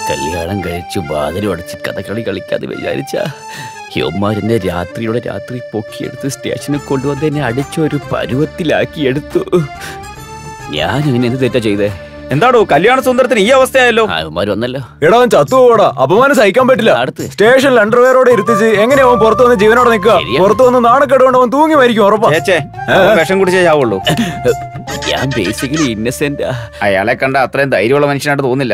കല്യാണം കഴിച്ചു ബാതിരി അടച്ച് കഥകളി കളിക്കാതെ വിചാരിച്ച യവന്മാരെന്നെ രാത്രിയോടെ രാത്രി പൊക്കിയെടുത്ത് സ്റ്റേഷനിൽ കൊണ്ടുവന്ന് എന്നെ അടിച്ചൊരു പരുവത്തിലാക്കി എടുത്തു ഞാൻ ഇങ്ങനെ എന്ത് തെറ്റാ ചെയ്തേ എന്താടോ കല്യാണ സുന്ദരത്തിന് ഈ അവസ്ഥയായല്ലോ അവന്മാർ വന്നല്ലോ എടാ അവൻ ചത്തുപോടാ അപമാനം സഹിക്കാൻ പറ്റില്ല അടുത്ത്. സ്റ്റേഷനിൽ അണ്ടർവെയറോടെ ഇരുത്തിച്ച് എങ്ങനെയാ അവൻ പുറത്തു വന്ന് ജീവനോടെ നിൽക്കുക ശരിയാ. പുറത്തു വന്ന് നാണക്കേട് കൊണ്ട് അവൻ തൂങ്ങി മരിക്കും ഉറപ്പാ ചേച്ചേ അവൻ വിഷം കുടിച്ചേ ചാവുള്ളൂ ഞാൻ ബേസിക്കലി ഇന്നസെന്റാ അയാളെ കണ്ട അത്രയും ധൈര്യമുള്ള മനുഷ്യനായിട്ട് തോന്നില്ല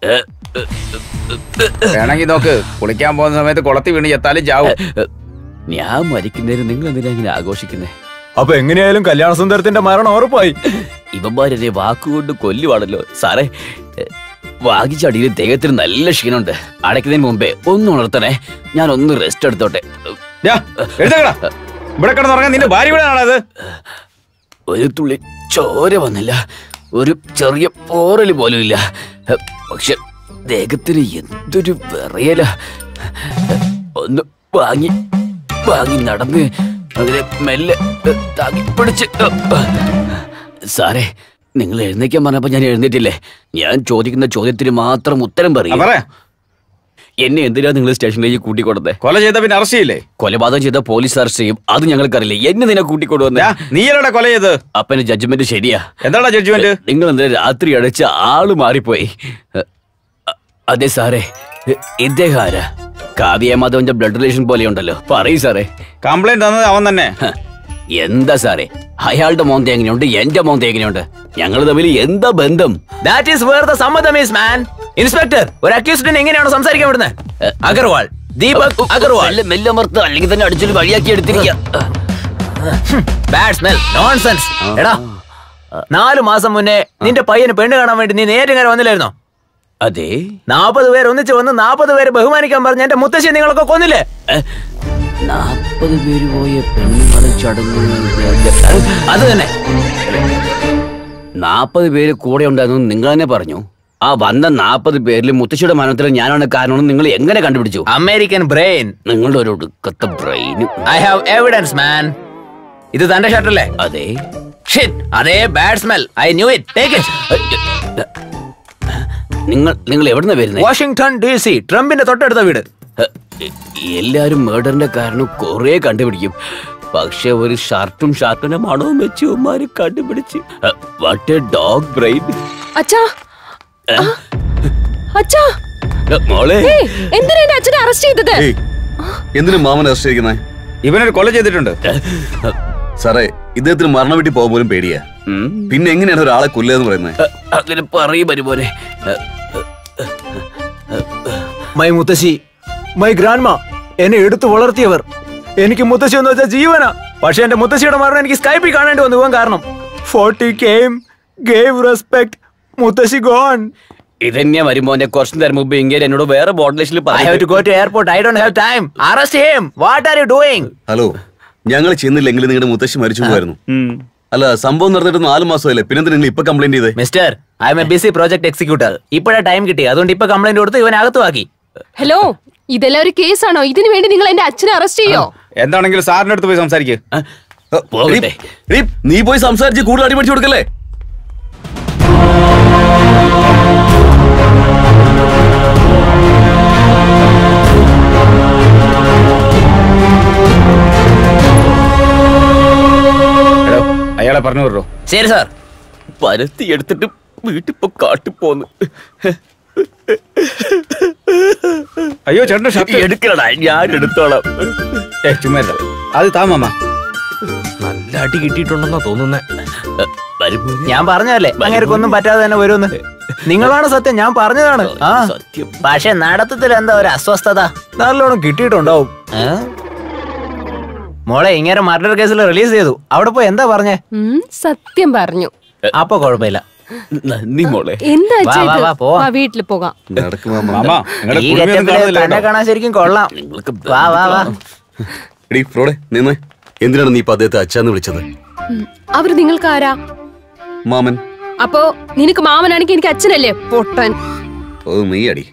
വേണമെങ്കിൽ നോക്ക് കുളിക്കാൻ പോകുന്ന സമയത്ത് കുളത്തി വീണ് ചെത്താലും ചാവും ഞാൻ മരിക്കുന്നതിന് നിങ്ങൾ എന്തിനാ ഇങ്ങനെ ആഘോഷിക്കുന്നേ അപ്പൊ എങ്ങനെയായാലും കല്യാണ സുന്ദരത്തിന്റെ മരണം ഉറപ്പായി ഇവന്മാരെ വാക്കുകൊണ്ട് കൊല്ലുവാണല്ലോ സാറേ എ, വാങ്ങിച്ചടിയിൽ ദേഹത്തിന് നല്ല ക്ഷീണമുണ്ട് അടയ്ക്കുന്നതിന് മുമ്പേ ഒന്ന് ഉണർത്തണേ ഞാൻ ഒന്ന് റെസ്റ്റ് എടുത്തോട്ടെ ഡാ, എഴുന്നേക്കടാ. ഇവിടെ കിടന്നുറങ്ങാൻ നിന്റെ ഭാര്യ ഇവിടെ ആണത് ഒരു തുള്ളി ചോര വന്നില്ല ഒരു ചെറിയ പോറല് പോലും ഇല്ല എ, പക്ഷെ ദേഹത്തിന് എന്തൊരു വിറയല ഒന്ന് വാങ്ങി വാങ്ങി നടന്ന് അതിനെ മെല്ലെ എ, താങ്ങി പിടിച്ച് എ, സാറേ നിങ്ങൾ എഴുന്നേക്കാൻ പറഞ്ഞപ്പോ ഞാൻ എഴുന്നേറ്റില്ലേ ഞാൻ ചോദിക്കുന്ന ചോദ്യത്തിന് മാത്രം ഉത്തരം ആ, പറയും പറ എന്നെ എന്തിനാ നിങ്ങൾ സ്റ്റേഷനിലേക്ക് കൂട്ടിക്കൊടുത്തേ കൊല ചെയ്ത പിന്നെ അറസ്റ്റ് ചെയ്യില്ലേ കൊലപാതകം ചെയ്ത പോലീസ് അറസ്റ്റ് ചെയ്യും അത് ഞങ്ങൾക്കറിയില്ല എന്നെ നിന്നെ കൂട്ടിക്കൊണ്ടുവന്നേ ഡാ, നീയല്ലടാ കൊല ചെയ്ത് അപ്പന്റെ ജഡ്ജ്മെന്റ് ശരിയാ എന്താടാ ജഡ്ജ്മെന്റ് നിങ്ങൾ എന്താ രാത്രി അടച്ച ആള് മാറിപ്പോയി അ- അതെ സാറേ ഇ- ഇദ്ദേഹം ആരാ കാവ്യ മാധവന്റെ ബ്ലഡ് റിലേഷൻ പോലെയുണ്ടല്ലോ പറയൂ സാറേ കംപ്ലൈന്റ് തന്നത് അവൻ തന്നെ ഹ, എന്താ സാറേ അയാളുടെ മോന്ത എങ്ങനെയുണ്ട് എന്റെ മോന്ത എങ്ങനെയുണ്ട് ഞങ്ങൾ തമ്മിൽ എന്താ ബന്ധം ദാറ്റ് ഈസ് വേർ ദ സമ്മതം ഈസ് മാൻ ഇൻസ്പെക്ടർ ഒരു അക്യൂസ്ഡിനെ എങ്ങനെയാണ് സംസാരിക്കാൻ വിടുന്നത് അഗർവാൾ ദീപക് അഗർവാൾ മെല്ലെ മെല്ലെ മറുത്ത് അല്ലെങ്കിൽ തന്നെ അടിച്ചൊരു വഴിയാക്കി എടുത്തിരിക്കുക ബാഡ് സ്മെൽ നോൺസെൻസ് എടാ നാല് മാസം മുന്നേ നിന്റെ പയ്യന് പെണ്ണ് കാണാൻ വേണ്ടി നീ നേരിങ്ങനെ വന്നില്ലായിരുന്നോ അതെ നാപ്പത് പേര് ഒന്നിച്ച് വന്ന് നാപ്പത് പേര് ബഹുമാനിക്കാൻ പറഞ്ഞ എന്റെ മുത്തശ്ശി നിങ്ങളൊക്കെ കൊന്നില്ലേ നാപ്പത് പേര് പോയ പെണ്ണുങ്ങളെ ചടങ്ങ് അത് തന്നെ നാപ്പത് പേര് കൂടെ ഉണ്ടായിരുന്നു നിങ്ങൾ തന്നെ പറഞ്ഞു ആ വന്ന നാപ്പത് പേരിൽ മുത്തശ്ശിയുടെ മരണത്തിൽ ഞാനാണ് കാരണമെന്ന് നിങ്ങൾ എങ്ങനെ കണ്ടുപിടിച്ചു അമേരിക്കൻ ബ്രെയിൻ നിങ്ങളുടെ ഒരു ഒടുക്കത്തെ ബ്രെയിന് ഐ ഹാവ് എവിഡൻസ് മാൻ ഇത് തന്റെ ഷർട്ടല്ലേ അതെ ഷിറ്റ് അതേ bad smell I knew it take it നിങ്ങൾ നിങ്ങൾ എവിടുന്ന വരുന്നത് വാഷിംഗ്ടൺ ഡി സി ട്രംപിന്റെ തൊട്ടടുത്ത വീട് എല്ലാരും മേഡറിന്റെ കാരണം കുറെ കണ്ടുപിടിക്കും പക്ഷെ ഒരു ഷർട്ടും ഷർട്ടിന്റെ മണവും വെച്ച് ഉമ്മാര് കണ്ടുപിടിച്ച് വാട്ട് എ ഡോഗ് ബ്രെയിൻ അച്ഛാ അച്ഛാ മോളെ ഏയ്, എന്തിനാ എന്റെ അച്ഛനെ അറസ്റ്റ് ചെയ്തത് ഏയ് എന്തിനു മാമൻ അറസ്റ്റ് ചെയ്യുന്നേ ഇവനൊരു കൊല ചെയ്തിട്ടുണ്ട് സാറേ ഇദ്ദേഹത്തിന് മരണ വീട്ടിൽ പോകാൻ പോലും പേടിയാ ഉം. പിന്നെ എങ്ങനെയാണ് ഒരാളെ കൊല്ലുക പറയുന്നത് അങ്ങനെ പറയും വരുപോലെ മൈ മുത്തശ്ശി മൈ ഗ്രാൻഡ്മ എന്നെ എടുത്തു വളർത്തിയവർ എനിക്ക് മുത്തശ്ശി എന്ന് വെച്ചാൽ ജീവന പക്ഷെ എന്റെ മുത്തശ്ശിയുടെ മരണം എനിക്ക് സ്കൈപ്പിൽ കാണേണ്ടി വന്നു പോകാൻ കാരണം ഫോർട്ടി കെയിം ഗേവ് റെസ്പെക്ട് മുത്തശ്ശി ഗോൺ ഇതന്നെയാ വരുമ്പോന്റെ കുറച്ചു നേരം മുമ്പ് ഇങ്ങനെ എന്നോട് വേറെ ബോർഡലേഷനിൽ I have to go to airport I don't have time arrest him what are you doing hello ഞങ്ങൾ ചെന്നില്ലെങ്കിൽ നിങ്ങളുടെ മുത്തശ്ശി മരിച്ചു പോകായിരുന്നു അല്ല സംഭവം നടന്നിട്ട് നാല് മാസമല്ലേ പിന്നെ നിങ്ങൾ ഇപ്പൊ കംപ്ലൈന്റ് ചെയ്തേ mister I am a busy project executor ഇപ്പോഴാ ടൈം കിട്ടി അതുകൊണ്ട് ഇപ്പൊ കംപ്ലൈന്റ് കൊടുത്ത് ഇവൻ അകത്തുവാക്കി ഹലോ ഇതെല്ലാം ഒരു കേസാണോ ഇതിനു വേണ്ടി നിങ്ങൾ എന്റെ അച്ഛനെ അറസ്റ്റ് ചെയ്യോ എന്താണെങ്കിലും സാറിന്റെ അടുത്ത് പോയി സംസാരിക്കുക പോകട്ടെ എടീ, നീ പോയി സംസാരിച്ച് കൂടുതൽ അടിപടിച്ചു കൊടുക്കല്ലേ എടോ, അയാളെ പറഞ്ഞു വിടോ ശരി സാർ പരത്തി എടുത്തിട്ട് വീട്ടിൽ പോ കാട്ടിപ്പോന്ന് അയ്യോ ചേട്ടന്റെ ഷർട്ട് എടുക്കണടാ ഞാൻ എടുത്തോളാം ഏ ചുമ്മാ ഇരുടാ. അത് താ മാമ നല്ല അടി കിട്ടിയിട്ടുണ്ടെന്നാ തോന്നുന്നേ വരുമ്പോ ഞാൻ പറഞ്ഞതല്ലേ അങ്ങേർക്കൊന്നും പറ്റാതെ തന്നെ വരുമെന്ന് നിങ്ങളാണ് സത്യം ഞാൻ പറഞ്ഞതാണ് ആ സത്യം പക്ഷെ നടത്തത്തിൽ എന്താ ഒരു അസ്വസ്ഥത നല്ലോണം കിട്ടിയിട്ടുണ്ടാവും ഏ? മോളെ ഇങ്ങനെ മർഡർ കേസിൽ റിലീസ് ചെയ്തു അവിടെ പോയി എന്താ പറഞ്ഞേ ഉം, സത്യം പറഞ്ഞു അപ്പൊ കുഴപ്പമില്ല നന്ദി മോളെ എന്താ വാ, അച്ഛാ വാ, ഇത്? വാ, പോവാം. വാ വീട്ടിൽ പോകാം നടക്ക് മാമ മാമ നിങ്ങളുടെ ഈ കുടുംബം ഗെറ്റപ്പില് കാണുന്നില്ല തന്നെ കേട്ടോ. കാണാൻ ശരിക്കും കൊള്ളാം നിങ്ങൾക്ക് വാ വാ വാ എടീ ഫ്രോടെ നിന്ന് എന്തിനാണ് നീ ഇപ്പൊ അദ്ദേഹത്തെ അച്ഛന്ന് വിളിച്ചത് ഉം, അവര് നിങ്ങൾക്ക് ആരാ മാമൻ അപ്പോ നിനക്ക് മാമനാണെങ്കിൽ എനിക്ക് അച്ഛനല്ലേ പൊട്ടൻ ഓ നീ അടി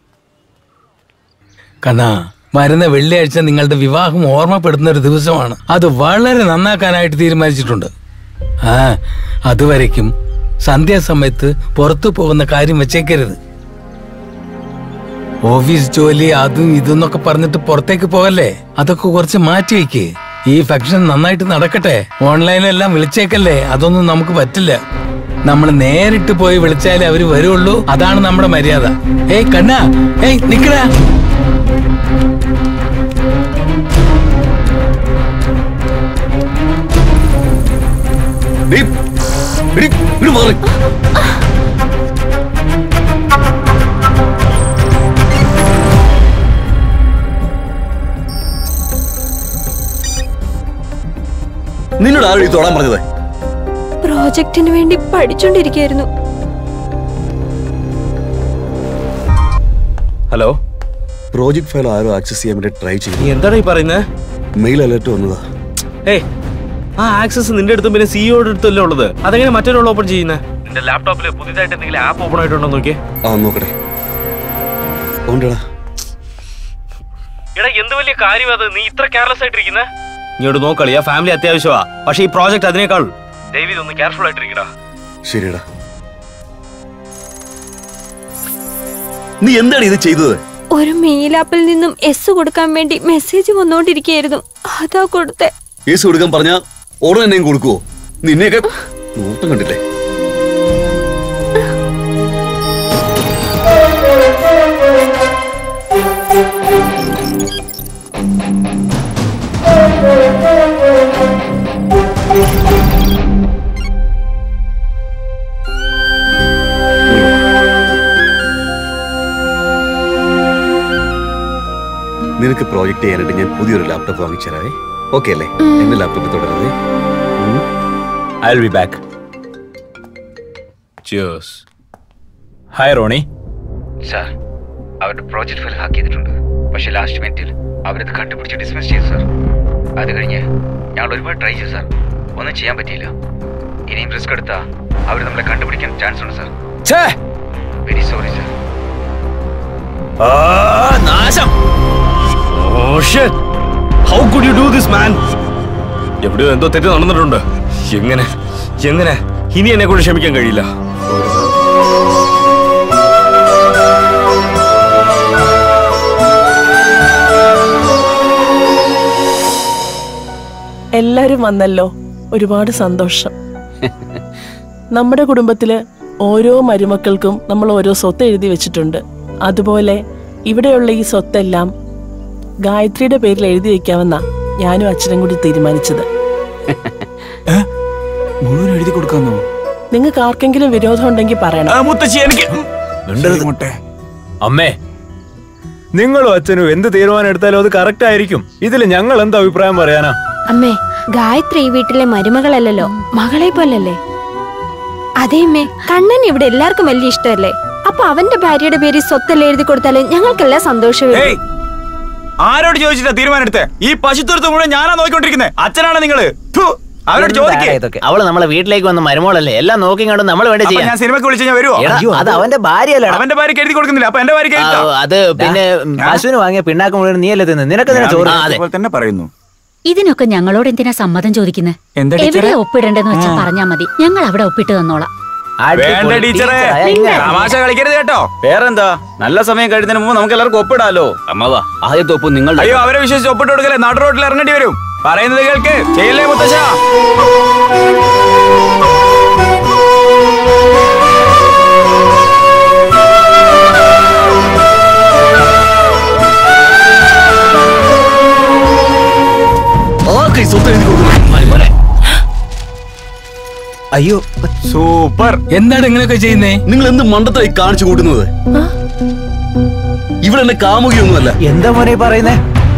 കണ്ണാ വരുന്ന വെള്ളിയാഴ്ച നിങ്ങളുടെ വിവാഹം ഓർമ്മപ്പെടുന്ന ഒരു ദിവസമാണ് അത് വളരെ നന്നാക്കാനായിട്ട് തീരുമാനിച്ചിട്ടുണ്ട് ആ അതുവരയ്ക്കും സന്ധ്യാസമയത്ത് പുറത്തു പോകുന്ന കാര്യം വെച്ചേക്കരുത് ഓഫീസ് ജോലി അതും ഇതെന്നൊക്കെ പറഞ്ഞിട്ട് പുറത്തേക്ക് പോകല്ലേ അതൊക്കെ കുറച്ച് മാറ്റി വെക്ക് ഈ ഫംഗ്ഷൻ നന്നായിട്ട് നടക്കട്ടെ ഓൺലൈനിലെല്ലാം വിളിച്ചേക്കല്ലേ അതൊന്നും നമുക്ക് പറ്റില്ല നമ്മൾ നേരിട്ട് പോയി വിളിച്ചാലേ അവര് വരുള്ളൂ അതാണ് നമ്മുടെ മര്യാദ ഏയ് കണ്ണാ ഏയ് നിക്കടാ ഡീ, എടി, ഇങ്ങട് മാറ്. നിന്നോട് ആരും ഈ തൊടാൻ പറഞ്ഞത് പ്രോജക്റ്റിന് വേണ്ടി പഠിച്ചോണ്ടിരിക്കായിരുന്നു ഹലോ പ്രോജക്ട് ഫയൽ ആരോ ആക്സസ് ചെയ്യാൻ വേണ്ടി ട്രൈ നീ ചെയ്തു എന്താണ് ഈ പറയുന്നത് മെയിൽ അലേർട്ട് വന്നതാ ഏയ് ആ ആക്സസ് നിന്റെ അടുത്തും പിന്നെ സിഇഒയുടെ അടുത്തല്ലേ ഉള്ളത് അതെങ്ങനെ മറ്റൊരാൾ ഓപ്പൺ ചെയ്യുന്നത് നിന്റെ ലാപ്ടോപ്പിൽ പുതിയതായിട്ട് എന്തെങ്കിലും ആപ്പ് ഓപ്പൺ ആയിട്ടുണ്ടോ നോക്കിയേ ആ നോക്കട്ടെ ഉണ്ടടാ എടാ എന്ത് വലിയ കാര്യം അത് നീ ഇത്ര കെയർലെസ് ആയിട്ടിരിക്കുന്നത് ഇങ്ങോട്ട് നോക്കളിയാ ഫാമിലി അത്യാവശ്യമാ പക്ഷേ ഈ പ്രോജക്റ്റ് അതിനേക്കാൾ ദൈവം ഒന്ന് കെയർഫുൾ ആയിട്ടിരിക്കടാ ശരിയടാ നീ എന്താണ് ഇത് ചെയ്തത് ഒരു മെയിൽ ആപ്പിൽ നിന്നും എസ് കൊടുക്കാൻ വേണ്ടി മെസ്സേജ് വന്നോണ്ടിരിക്കായിരുന്നു അതാ കൊടുത്തെ കേസ് കൊടുക്കാൻ പറഞ്ഞാ ഉടനെ എന്നെയും കൊടുക്കുവോ നിന്നെയൊക്കെ നോട്ടം കണ്ടില്ലേ നിനക്ക് പ്രോജക്റ്റ് ചെയ്യാനായിട്ട് ഞാൻ പുതിയൊരു ലാപ്ടോപ്പ് വാങ്ങിച്ചു തരാവേ ഓക്കെ അല്ലേ എന്റെ ലാപ്ടോപ്പ് തുടരാതെ I will be back cheers hi Ronnie sir അവരുടെ പ്രോജക്റ്റ് ഫയൽ ഹാക്ക് ചെയ്തിട്ടുണ്ട് പക്ഷേ ലാസ്റ്റ് മിനിറ്റിൽ അവരത് കണ്ടുപിടിച്ച് ഡിസ്മിസ് ചെയ്തു സാർ അത് കഴിഞ്ഞ് ഞങ്ങൾ ഒരുപാട് ട്രൈ ചെയ്തു സാർ ഒന്നും ചെയ്യാൻ പറ്റിയില്ല ഇനിയും റിസ്ക് എടുത്താൽ അവർ നമ്മളെ കണ്ടുപിടിക്കാൻ ചാൻസ് ഉണ്ട് സാർ വെരി സോറി സാർ നാശം Oh shit! How could you do this, man? എവിടെയോ എന്തോ തെറ്റ് നടന്നിട്ടുണ്ട് എങ്ങനെ എങ്ങനെ ഇനി എന്നെ കൊണ്ട് ക്ഷമിക്കാൻ കഴിയില്ല എല്ലാരും വന്നല്ലോ ഒരുപാട് സന്തോഷം നമ്മുടെ കുടുംബത്തില് ഓരോ മരുമക്കൾക്കും നമ്മൾ ഓരോ സ്വത്ത് എഴുതി വെച്ചിട്ടുണ്ട് അതുപോലെ ഇവിടെയുള്ള ഈ സ്വത്തെല്ലാം ഗായത്രിയുടെ പേരിൽ എഴുതി വെക്കാമെന്നാ ഞാനും അച്ഛനും കൂടി തീരുമാനിച്ചത് മുഴുവൻ എഴുതി കൊടുക്കാന്നോ നിങ്ങൾക്ക് ആർക്കെങ്കിലും വിരോധം ഉണ്ടെങ്കിൽ പറയണം മുത്തശ്ശി എനിക്ക് അമ്മേ നിങ്ങളും അച്ഛനും എന്ത് തീരുമാനം എടുത്താലും അത് കറക്റ്റ് ആയിരിക്കും ഇതിൽ ഞങ്ങൾ എന്ത് അഭിപ്രായം പറയാനാ അമ്മേ ഗായത്രി ഈ വീട്ടിലെ മരുമകളല്ലല്ലോ മകളെ പോലല്ലേ അതേ അമ്മേ കണ്ണൻ ഇവിടെ എല്ലാവർക്കും വലിയ ഇഷ്ടമല്ലേ അപ്പൊ അവന്റെ ഭാര്യയുടെ പേരിൽ സ്വത്തല്ലേ എഴുതി കൊടുത്താലേ ഞങ്ങൾക്കെല്ലാം സന്തോഷമേ ഏയ് ആരോട് ചോദിച്ചിട്ടാ തീരുമാനം എടുത്തേ ഈ പശുത്തുരുത്ത് മുഴുവൻ ഞാനാ നോക്കിക്കൊണ്ടിരിക്കുന്നത് അച്ഛനാണ് നിങ്ങള് ഥു, അവരോട് ചോദിക്കേ അവള് നമ്മളെ വീട്ടിലേക്ക് വന്ന മരുമോളല്ലേ എല്ലാം നോക്കി കണ്ടു നമ്മൾ വേണ്ടി അപ്പൊ ഞാൻ സിനിമക്ക് വിളിച്ചു ഞാൻ വരുവോ അത് അവന്റെ ഭാര്യയല്ലേ അവന്റെ ഭാര്യക്ക് എഴുതി കൊടുക്കുന്നില്ല അപ്പൊ എന്റെ ഭാര്യക്ക് എഴുതാം. അത് പിന്നെ പശുവിന് വാങ്ങിയ പിണ്ണാക്ക് മുഴുവൻ നീയല്ലേ തിന്ന് നിനക്ക് തന്നെ ചോറ് ഞാൻ അതുപോലെ തന്നെ പറയുന്നു ഇതിനൊക്കെ ഞങ്ങളോട് എന്തിനാ സമ്മതം ചോദിക്കുന്നത് എന്താ ടീച്ചറെ? എവിടെ ഒപ്പിടണ്ടെന്ന് വെച്ചാൽ പറഞ്ഞാ മതി ഞങ്ങൾ അവിടെ ഒപ്പിട്ട് തന്നോളാം വേണ്ട ടീച്ചറെ തമാശ കളിക്കരുത് കേട്ടോ വേറെന്താ നല്ല സമയം കഴിയുന്നതിന് മുമ്പ് നമുക്ക് എല്ലാവർക്കും ഒപ്പിടാലോ അമ്മാവാ ആദ്യത്തെ ഒപ്പ് നിങ്ങൾ അയ്യോ അവരെ വിശ്വസിച്ച് ഒപ്പിട്ട് കൊടുക്കല്ലേ നടു റോട്ടിൽ ഇറങ്ങേണ്ടി വരും പറയുന്നത് കേൾക്ക് ചെയ്യല്ലേ മുത്തശ്ശ ആർക്കാ ഈ സ്വത്ത് എഴുതി കൊടുക്കുന്നത് അയ്യോ സൂപ്പർ എന്താണ് ഇങ്ങനെയൊക്കെ ചെയ്യുന്നേ നിങ്ങൾ എന്ത് മണ്ടത്തായി കാണിച്ചു കൂട്ടുന്നത് ഇവിടെ എന്നെ കാമുകയൊന്നുമല്ല എന്താ മോനെ പറയുന്നേ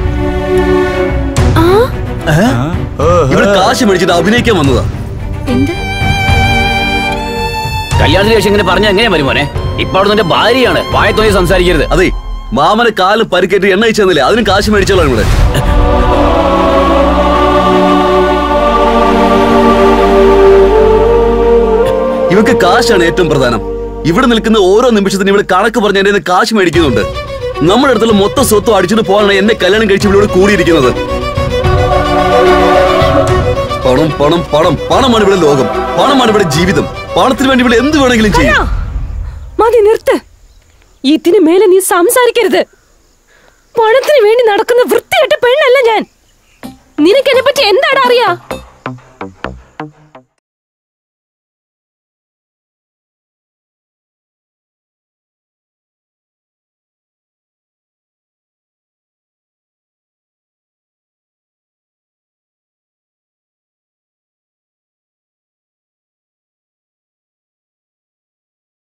ഇവിടെ കാശ് മേടിച്ചിട്ട് അഭിനയിക്കാൻ വന്നതാ എന്ത് കല്യാണത്തിന് ശേഷം ഇങ്ങനെ പറഞ്ഞ എങ്ങനെയാ വരുമോനെ ഇപ്പൊ അവിടെ നിന്റെ ഭാര്യയാണ് വായത്തോയി സംസാരിക്കരുത് അതെ മാമന് കാല് പരിക്കേറ്റ് എണ്ണ അയച്ചു തന്നില്ലേ അതിന് കാശ് മേടിച്ചോളാം ഇവിടെ ഇവക്ക് കാശാണ് ഏറ്റവും പ്രധാനം ഇവിടെ നിൽക്കുന്ന ഓരോ നിമിഷത്തിനും ഇവിടെ കണക്ക് പറഞ്ഞ് എന്റെ കയ്യിന്ന് കാശ് മേടിക്കുന്നുണ്ട് നമ്മുടെ അടുത്തുള്ള മൊത്തം സ്വത്തും അടിച്ചിട്ട് പോകാനാണ് എന്നെ കല്യാണം കഴിച്ച് ഇവിടെ കൂടിയിരിക്കുന്നത് പണം പണം പണം പണമാണ് ഇവിടെ ലോകം പണമാണ് ഇവിടെ ജീവിതം പണത്തിന് വേണ്ടി ഇവിടെ എന്ത് വേണമെങ്കിലും ചെയ്യും മതി നിർത്ത് ഇതിന് മേലെ നീ സംസാരിക്കരുത് പണത്തിന് വേണ്ടി നടക്കുന്ന വൃത്തികെട്ട പെണ്ണല്ല ഞാൻ നിനക്ക് എന്നെ പറ്റി എന്താണ് അറിയാ